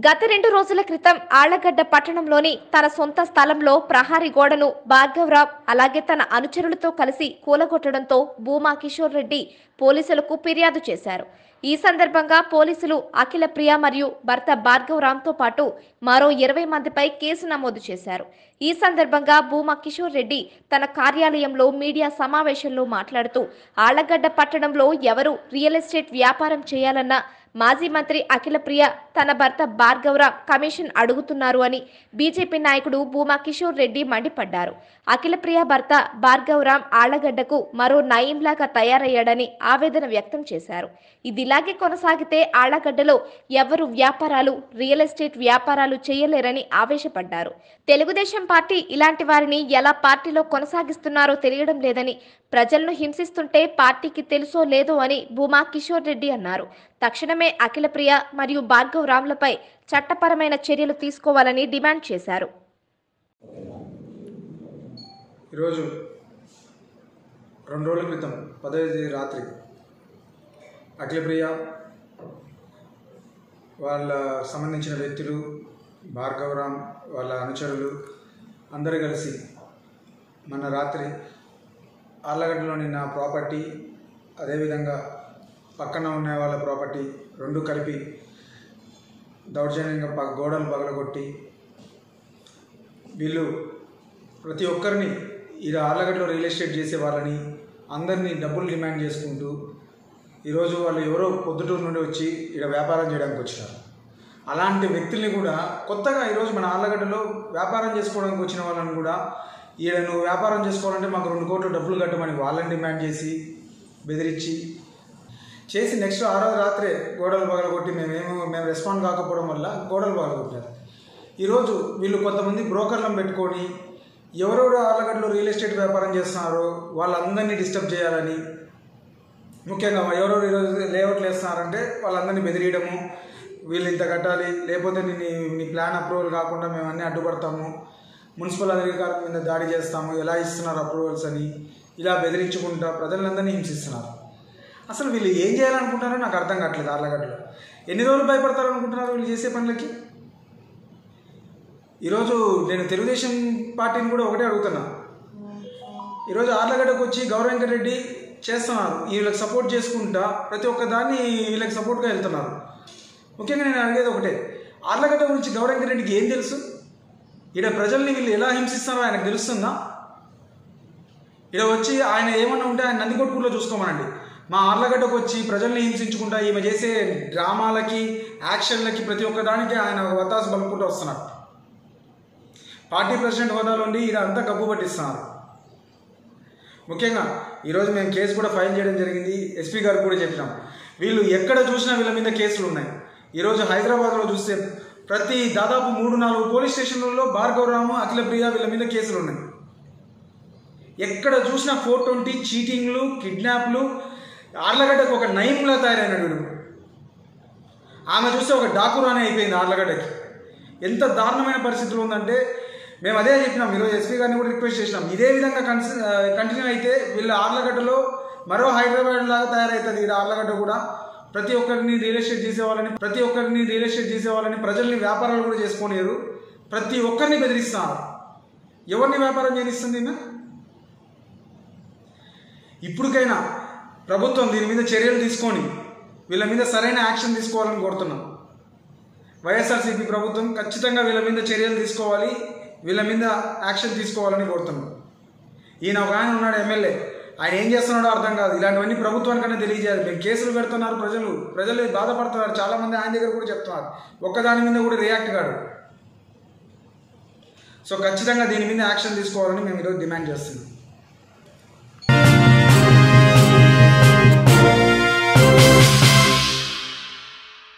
గత రెండు రోజుల క్రితం ఆళ్లగడ్డ పట్టణంలోని తన సొంత స్థలంలో ప్రహారీ గోడను భార్గవరావు అలాగే తన అనుచరులతో కలిసి కూలగొట్టడంతో భూమా కిషోర్ రెడ్డి పోలీసులకు ఫిర్యాదు చేశారు ఈ సందర్భంగా పోలీసులు అఖిల ప్రియ మరియు భర్త భార్గవరామ్తో పాటు మరో ఇరవై మందిపై కేసు నమోదు చేశారు ఈ సందర్భంగా భూమా కిషోర్ రెడ్డి తన కార్యాలయంలో మీడియా సమావేశంలో మాట్లాడుతూ ఆళ్లగడ్డ పట్టణంలో ఎవరు రియల్ ఎస్టేట్ వ్యాపారం చేయాలన్నా మాజీ మంత్రి అఖిల ప్రియ తన భర్త భార్గవరామ్ కమిషన్ అడుగుతున్నారు అని బీజేపీ నాయకుడు భూమా కిషోర్ రెడ్డి మండిపడ్డారు అఖిల ప్రియ భర్త భార్గవరామ్ ఆళ్లగడ్డకు మరో నయంలాగా తయారయ్యాడని ఆవేదన వ్యక్తం చేశారు ఇది ఇలాగే కొనసాగితే ఆళ్లగడ్డలో ఎవరు వ్యాపారాలు రియల్ ఎస్టేట్ వ్యాపారాలు చేయలేరని ఆవేశపడ్డారు తెలుగుదేశం పార్టీ ఇలాంటి వారిని ఎలా పార్టీలో కొనసాగిస్తున్నారో తెలియడం లేదని ప్రజలను హింసిస్తుంటే పార్టీకి తెలుసో లేదో అని భూమా కిషోర్ రెడ్డి అన్నారు తక్షణమే అఖిల ప్రియ మరియు భార్గవ్ రామ్లపై చట్టపరమైన చర్యలు తీసుకోవాలని డిమాండ్ చేశారు ఈరోజు రెండు రోజుల క్రితం పదవ తేదీ రాత్రి అఖిలప్రియ వాళ్ళ సంబంధించిన వ్యక్తులు భార్గవరామ్ వాళ్ళ అనుచరులు అందరూ కలిసి మన రాత్రి ఆర్లగడ్డలోని నా ప్రాపర్టీ అదేవిధంగా పక్కన ఉన్న వాళ్ళ ప్రాపర్టీ రెండు కలిపి దౌర్జన్యంగా ప గోడలు పగలగొట్టి వీళ్ళు ప్రతి ఒక్కరిని ఇది ఆర్లగడ్డలో రియల్ ఎస్టేట్ చేసే వాళ్ళని అందరినీ డబ్బులు డిమాండ్ చేసుకుంటూ ఈరోజు వాళ్ళు ఎవరో పొద్దుటూరు నుండి వచ్చి ఇక్కడ వ్యాపారం చేయడానికి వచ్చినారు అలాంటి వ్యక్తుల్ని కూడా కొత్తగా ఈరోజు మన ఆర్లగడ్డలో వ్యాపారం చేసుకోవడానికి వచ్చిన వాళ్ళని కూడా ఈడ నువ్వు వ్యాపారం చేసుకోవాలంటే మాకు రెండు కోట్లు డబ్బులు కట్టమని వాళ్ళని డిమాండ్ చేసి బెదిరించి చేసి నెక్స్ట్ ఆ రోజు రాత్రే గోడలు పగలగొట్టి మేమేమో మేము రెస్పాండ్ కాకపోవడం వల్ల గోడలు పగలగొట్టారు ఈరోజు వీళ్ళు కొంతమంది బ్రోకర్లను పెట్టుకొని ఎవరెవరు ఆర్లగడ్డలో రియల్ ఎస్టేట్ వ్యాపారం చేస్తున్నారో వాళ్ళందరినీ డిస్టర్బ్ చేయాలని ముఖ్యంగా ఎవరెవరు ఈరోజు లేఅవుట్లు వేస్తున్నారంటే వాళ్ళందరినీ బెదిరియడము వీళ్ళు ఇంత కట్టాలి లేకపోతే నీ నీ ప్లాన్ అప్రూవల్ కాకుండా మేము అన్నీ అడ్డుపడతాము మున్సిపల్ అధికారుల మీద దాడి చేస్తాము ఎలా ఇస్తున్నారు అప్రూవల్స్ అని ఇలా బెదిరించుకుంటా ప్రజలందరినీ హింసిస్తున్నారు అసలు వీళ్ళు ఏం చేయాలనుకుంటారో నాకు అర్థం కావట్లేదు ఆర్లగడ్డలో ఎన్ని రోజులు భయపడతారు అనుకుంటున్నారు వీళ్ళు చేసే పనులకి ఈరోజు నేను తెలుగుదేశం పార్టీని కూడా ఒకటే అడుగుతున్నా ఈరోజు ఆర్లగడ్డకు వచ్చి గౌరవ రెడ్డి చేస్తున్నారు వీళ్ళకి సపోర్ట్ చేసుకుంటా ప్రతి ఒక్క దాన్ని వీళ్ళకి సపోర్ట్గా వెళ్తున్నారు ముఖ్యంగా నేను అడిగేది ఒకటే ఆర్లగడ్డ గురించి గౌరవ రెడ్డికి ఏం తెలుసు ఈడ ప్రజల్ని వీళ్ళు ఎలా హింసిస్తున్నారో ఆయనకు తెలుస్తుందా ఇక్కడ వచ్చి ఆయన ఏమన్నా ఉంటే ఆయన నందికొట్కూరులో చూసుకోమనండి మా ఆర్లగడ్డకు వచ్చి ప్రజల్ని హింసించుకుంటా ఈమె చేసే డ్రామాలకి యాక్షన్లకి ప్రతి ఒక్క దానికి ఆయన వత్తాసు పలుకుంటూ వస్తున్నారు పార్టీ ప్రెసిడెంట్ హోదాలో ఉండి ఇది అంతా గబ్బు పట్టిస్తున్నారు ముఖ్యంగా ఈరోజు మేము కేసు కూడా ఫైల్ చేయడం జరిగింది ఎస్పీ గారికి కూడా చెప్పినాం వీళ్ళు ఎక్కడ చూసినా వీళ్ళ మీద కేసులు ఉన్నాయి ఈరోజు హైదరాబాద్లో చూస్తే ప్రతి దాదాపు మూడు నాలుగు పోలీస్ స్టేషన్లలో భార్గవరాము అఖిలప్రియ వీళ్ళ మీద కేసులు ఉన్నాయి ఎక్కడ చూసినా ఫోర్ ట్వంటీ చీటింగ్లు కిడ్నాప్లు ఆర్లగడ్డకు ఒక నయంలా తయారైనాడు వీడు ఆమె చూస్తే ఒక డాకురానే అయిపోయింది ఆర్లగడ్డకి ఎంత దారుణమైన పరిస్థితులు ఉందంటే మేము అదే చెప్పినాం ఈరోజు ఎస్పీ గారిని కూడా రిక్వెస్ట్ చేసినాం ఇదే విధంగా కన్సి కంటిన్యూ అయితే వీళ్ళ ఆర్లగడ్డలో మరో హైదరాబాద్ లాగా తయారవుతుంది ఈ ఆర్లగడ్డ కూడా ప్రతి ఒక్కరిని రియల్ ఎస్టేట్ చేసేవాళ్ళని ప్రతి ఒక్కరిని రియల్ ఎస్టేట్ చేసేవాళ్ళని ప్రజల్ని వ్యాపారాలు కూడా చేసుకోలేరు ప్రతి ఒక్కరిని బెదిరిస్తున్నారు ఎవరిని వ్యాపారం చేయనిస్తుంది ఈమె ఇప్పటికైనా ప్రభుత్వం దీని మీద చర్యలు తీసుకొని వీళ్ళ మీద సరైన యాక్షన్ తీసుకోవాలని కోరుతున్నాం వైఎస్ఆర్సీపీ ప్రభుత్వం ఖచ్చితంగా వీళ్ళ మీద చర్యలు తీసుకోవాలి వీళ్ళ మీద యాక్షన్ తీసుకోవాలని కోరుతున్నాం ఈయన ఒక ఆయన ఉన్నాడు ఎమ్మెల్యే ఆయన ఏం చేస్తున్నాడో అర్థం కాదు ఇలాంటివన్నీ ప్రభుత్వానికన్నా తెలియజేయాలి మేము కేసులు పెడుతున్నారు ప్రజలు ప్రజలు బాధపడుతున్నారు చాలామంది ఆయన దగ్గర కూడా చెప్తున్నారు ఒక్కదాని మీద కూడా రియాక్ట్ కాడు సో ఖచ్చితంగా దీని మీద యాక్షన్ తీసుకోవాలని మేము ఈరోజు డిమాండ్ చేస్తున్నాం